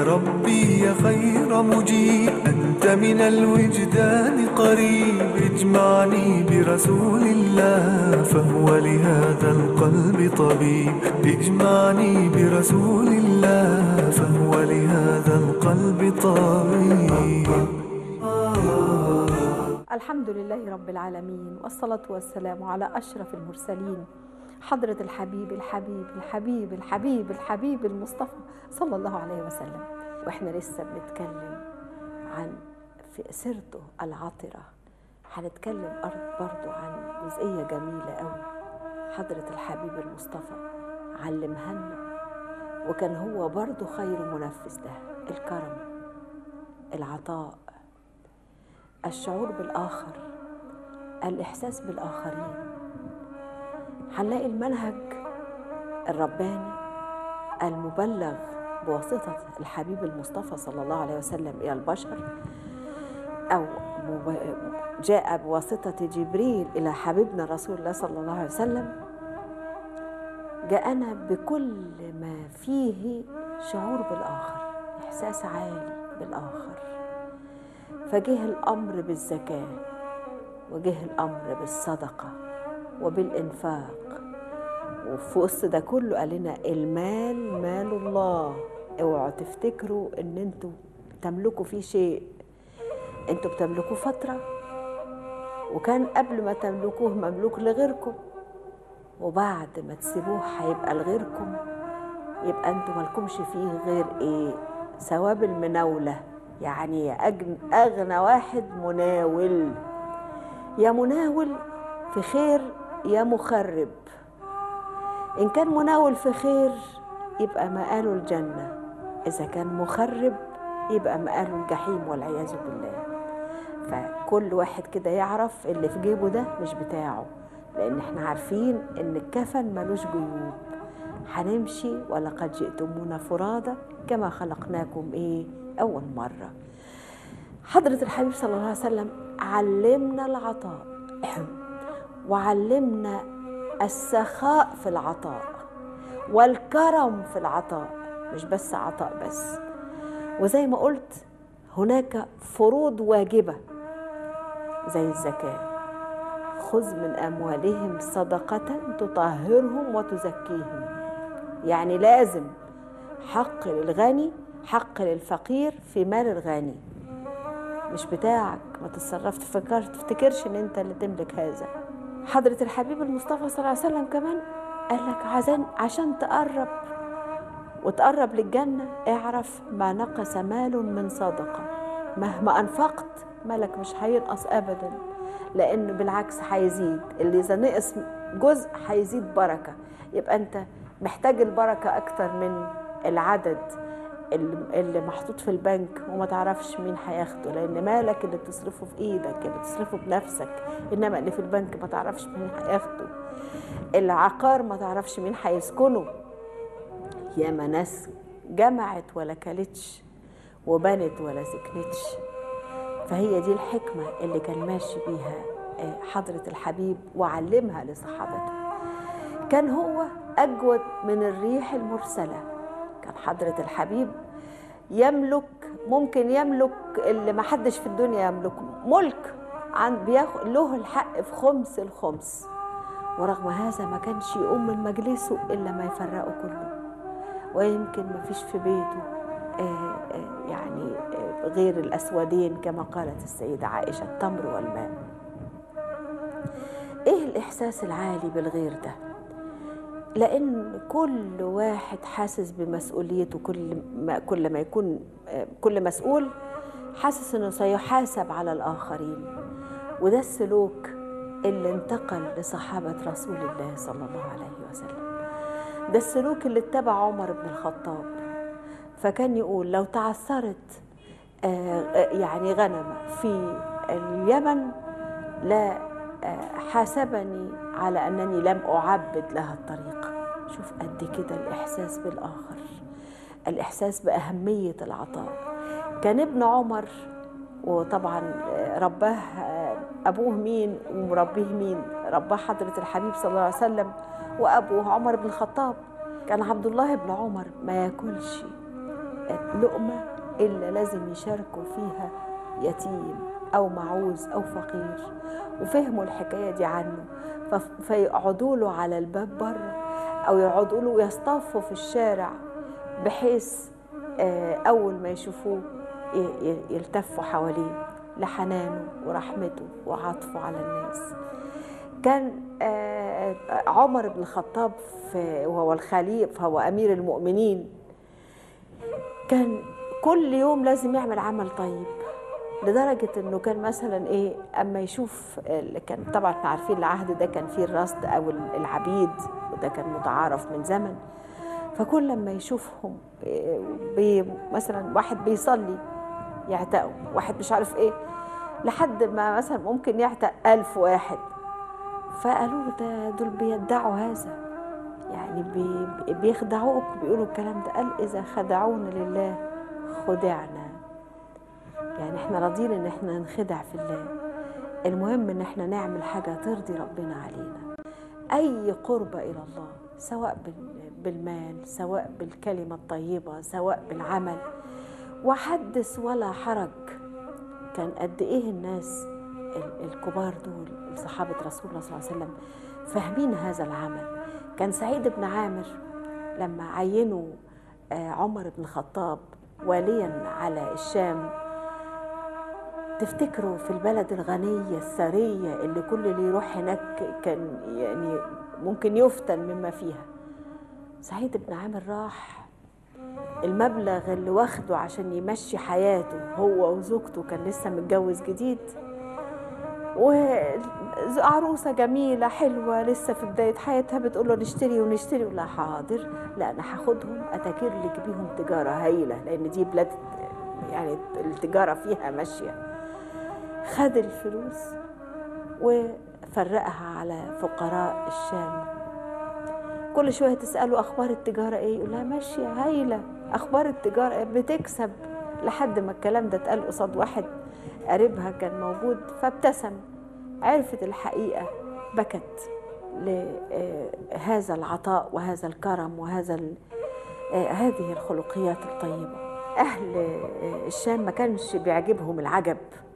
ربي يا خير مجيب أنت من الوجدان قريب اجمعني برسول الله فهو لهذا القلب طبيب اجمعني برسول الله فهو لهذا القلب طبيب الحمد لله رب العالمين والصلاة والسلام على أشرف المرسلين حضرة الحبيب الحبيب الحبيب الحبيب الحبيب المصطفى صلى الله عليه وسلم واحنا لسه بنتكلم عن في سيرته العطرة هنتكلم برضو عن جزئية جميلة قوي حضرة الحبيب المصطفى علمها لنا وكان هو برضو خير منفذ ده الكرم العطاء الشعور بالآخر الإحساس بالآخرين هنلاقي المنهج الرباني المبلغ بواسطة الحبيب المصطفى صلى الله عليه وسلم إلى البشر أو جاء بواسطة جبريل إلى حبيبنا رسول الله صلى الله عليه وسلم جاءنا بكل ما فيه شعور بالآخر إحساس عالي بالآخر فجه الأمر بالزكاة وجه الأمر بالصدقة وبالإنفاق وفي وسط ده كله قال لنا المال مال الله اوعوا تفتكروا ان انتوا تملكوا فيه شيء انتوا بتملكوه فترة وكان قبل ما تملكوه مملوك لغيركم وبعد ما تسيبوه هيبقى لغيركم يبقى انتوا مالكمش فيه غير ايه ثواب المناولة يعني يا أغنى واحد مناول يا مناول في خير يا مخرب إن كان مناول في خير يبقى مآله الجنة إذا كان مخرب يبقى مآله الجحيم والعياذ بالله فكل واحد كده يعرف اللي في جيبه ده مش بتاعه لأن احنا عارفين إن الكفن ملوش جيوب هنمشي ولقد جئتمونا فرادى كما خلقناكم إيه أول مرة حضرة الحبيب صلى الله عليه وسلم علمنا العطاء وعلمنا السخاء في العطاء والكرم في العطاء مش بس عطاء بس وزي ما قلت هناك فروض واجبة زي الزكاة خذ من أموالهم صدقة تطهرهم وتزكيهم يعني لازم حق للغني حق للفقير في مال الغني مش بتاعك ما تتصرف تفكر تفتكرش ان انت اللي تملك هذا حضرة الحبيب المصطفى صلى الله عليه وسلم كمان قال لك عشان عشان تقرب وتقرب للجنة اعرف ما نقص مال من صدقة مهما أنفقت مالك مش هينقص أبدا لأنه بالعكس هيزيد اللي إذا نقص جزء هيزيد بركة يبقى أنت محتاج البركة أكتر من العدد اللي محطوط في البنك وما تعرفش مين هياخده لان مالك اللي بتصرفه في ايدك اللي بتصرفه بنفسك انما اللي في البنك ما تعرفش مين هياخده العقار ما تعرفش مين هيسكنه ياما ناس جمعت ولا كلتش وبنت ولا سكنتش فهي دي الحكمة اللي كان ماشي بيها حضرة الحبيب وعلمها لصحابته كان هو أجود من الريح المرسلة كان حضرة الحبيب يملك ممكن يملك اللي ما حدش في الدنيا يملكه ملك عن بياخد له الحق في خمس الخمس ورغم هذا ما كانش يقوم من مجلسه الا ما يفرقه كله ويمكن ما فيش في بيته آآ آآ يعني آآ غير الاسودين كما قالت السيده عائشه التمر والماء ايه الاحساس العالي بالغير ده لان كل واحد حاسس بمسؤوليته كل ما كل ما يكون كل مسؤول حاسس انه سيحاسب على الاخرين وده السلوك اللي انتقل لصحابه رسول الله صلى الله عليه وسلم ده السلوك اللي اتبع عمر بن الخطاب فكان يقول لو تعثرت يعني غنمه في اليمن لا حاسبني على انني لم اعبد لها الطريق شوف قد كده الاحساس بالاخر الاحساس باهميه العطاء كان ابن عمر وطبعا رباه ابوه مين ومربيه مين رباه حضره الحبيب صلى الله عليه وسلم وابوه عمر بن الخطاب كان عبد الله بن عمر ما ياكلش لقمة إلا لازم يشاركوا فيها يتيم أو معوز أو فقير وفهموا الحكاية دي عنه فف- فيقعدوا له على الباب بره أو يقعدوا له ويصطفوا في الشارع بحيث آه، أول ما يشوفوه ي- ي- يلتفوا حواليه لحنانه ورحمته وعطفه على الناس كان آه، عمر بن الخطاب في- وهو الخليفة هو أمير المؤمنين كان كل يوم لازم يعمل عمل طيب لدرجة انه كان مثلا ايه اما يشوف ال- كان طبعا احنا عارفين العهد ده كان فيه الرصد او ال- العبيد وده كان متعارف من زمن فكل لما يشوفهم إيه، بي مثلا واحد بيصلي يعتقوا واحد مش عارف ايه لحد ما مثلا ممكن يعتق ألف واحد فقالوا له ده دول بيدعوا هذا يعني بي بيخدعوك بيقولوا الكلام ده قال إذا خدعونا لله خدعنا يعني احنا راضيين ان احنا ننخدع في الله المهم ان احنا نعمل حاجة ترضي ربنا علينا اي قربة الى الله سواء بال- بالمال سواء بالكلمة الطيبة سواء بالعمل وحدث ولا حرج كان قد ايه الناس ال- الكبار دول صحابة رسول الله صلى الله عليه وسلم فاهمين هذا العمل كان سعيد بن عامر لما عينوا آه، عمر بن الخطاب واليا على الشام تفتكروا في البلد الغنية الثرية اللي كل اللي يروح هناك كان يعني ممكن يفتن مما فيها سعيد بن عامر راح المبلغ اللي واخده عشان يمشي حياته هو وزوجته كان لسه متجوز جديد وعروسة جميلة حلوة لسه في بداية حياتها بتقول له نشتري ونشتري ولا حاضر لا أنا هاخدهم أتاكر لك بيهم تجارة هايلة لأن دي بلاد يعني التجارة فيها ماشية خد الفلوس وفرقها على فقراء الشام كل شويه تساله اخبار التجاره ايه يقول لها ماشيه هايله اخبار التجاره إيه؟ بتكسب لحد ما الكلام ده اتقال قصاد واحد قريبها كان موجود فابتسم عرفت الحقيقه بكت لهذا العطاء وهذا الكرم وهذا ال- آه، هذه الخلقيات الطيبه اهل آه، الشام ما كانش بيعجبهم العجب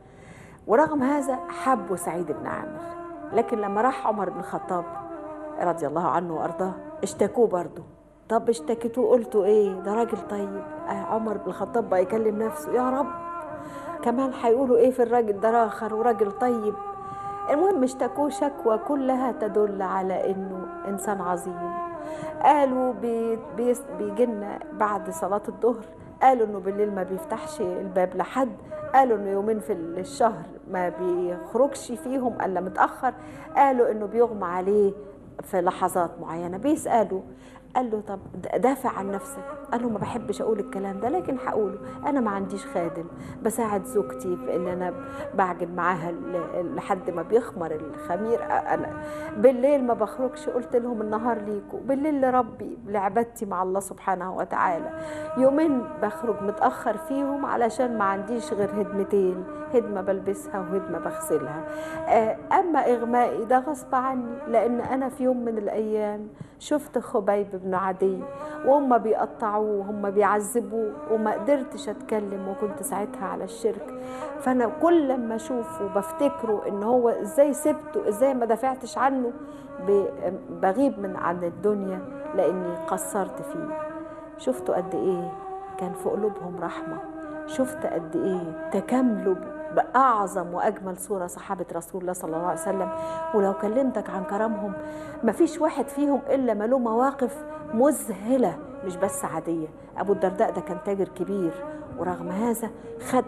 ورغم هذا حبوا سعيد بن عامر لكن لما راح عمر بن الخطاب رضي الله عنه وارضاه اشتكوه برضه طب اشتكيتوه قلتوا ايه ده راجل طيب آه عمر بن الخطاب بقى يكلم نفسه يا رب كمان هيقولوا ايه في الراجل ده راخر وراجل طيب المهم اشتكوه شكوى كلها تدل على انه انسان عظيم قالوا بي بي بيجينا بعد صلاة الظهر قالوا انه بالليل ما بيفتحش الباب لحد قالوا انه يومين في الشهر ما بيخرجش فيهم الا متاخر قالوا انه بيغمى عليه في لحظات معينه بيسالوا قال له طب دافع عن نفسك قال له ما بحبش اقول الكلام ده لكن هقوله انا ما عنديش خادم بساعد زوجتي في ان انا بعجن معاها ل- لحد ما بيخمر الخمير انا بالليل ما بخرجش قلت لهم النهار ليكوا بالليل لربي لعبادتي مع الله سبحانه وتعالى يومين بخرج متاخر فيهم علشان ما عنديش غير هدمتين هدمه بلبسها وهدمه بغسلها آه، اما اغمائي ده غصب عني لان انا في يوم من الايام شفت خبيب بن عدي وهم بيقطعوه وهم بيعذبوه وما قدرتش اتكلم وكنت ساعتها على الشرك فانا كل لما اشوفه بفتكره ان هو ازاي سبته ازاي ما دافعتش عنه ب- بغيب من عن الدنيا لاني قصرت فيه شفتوا قد ايه كان في قلوبهم رحمه شفت قد ايه تكاملوا باعظم واجمل صوره صحابه رسول الله صلى الله عليه وسلم ولو كلمتك عن كرمهم مفيش واحد فيهم الا ما له مواقف مذهله مش بس عاديه ابو الدرداء ده كان تاجر كبير ورغم هذا خد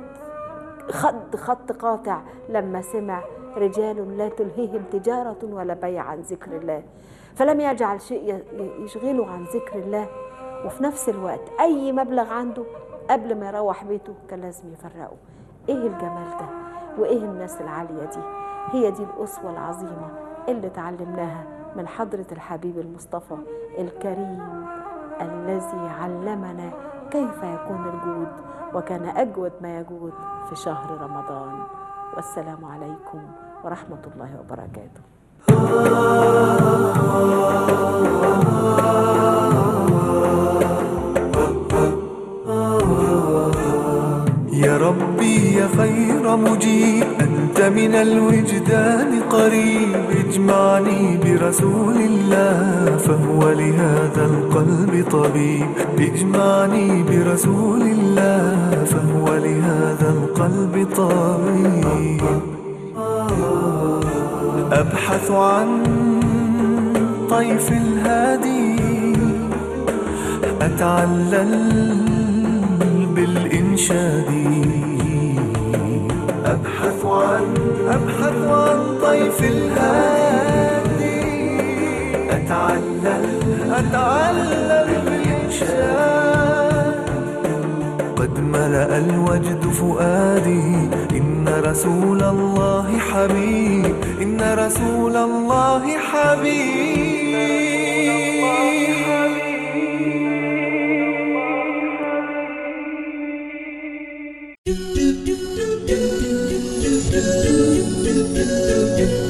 خد خط قاطع لما سمع رجال لا تلهيهم تجارة ولا بيع عن ذكر الله فلم يجعل شيء ي- يشغله عن ذكر الله وفي نفس الوقت أي مبلغ عنده قبل ما يروح بيته كان لازم يفرقه إيه الجمال ده وإيه الناس العالية دي هي دي الأسوة العظيمة اللي تعلمناها من حضرة الحبيب المصطفى الكريم الذي علمنا كيف يكون الجود وكان أجود ما يجود في شهر رمضان والسلام عليكم ورحمة الله وبركاته آه مجيب أنت من الوجدان قريب اجمعني برسول الله فهو لهذا القلب طبيب اجمعني برسول الله فهو لهذا القلب طبيب أبحث عن طيف الهادي أتعلل بالإنشاد أبحث عن أبحث عن طيف الهادي أتعلل أتعلل بالإنشاد قد ملأ الوجد فؤادي إن رسول الله حبيب إن رسول الله حبيب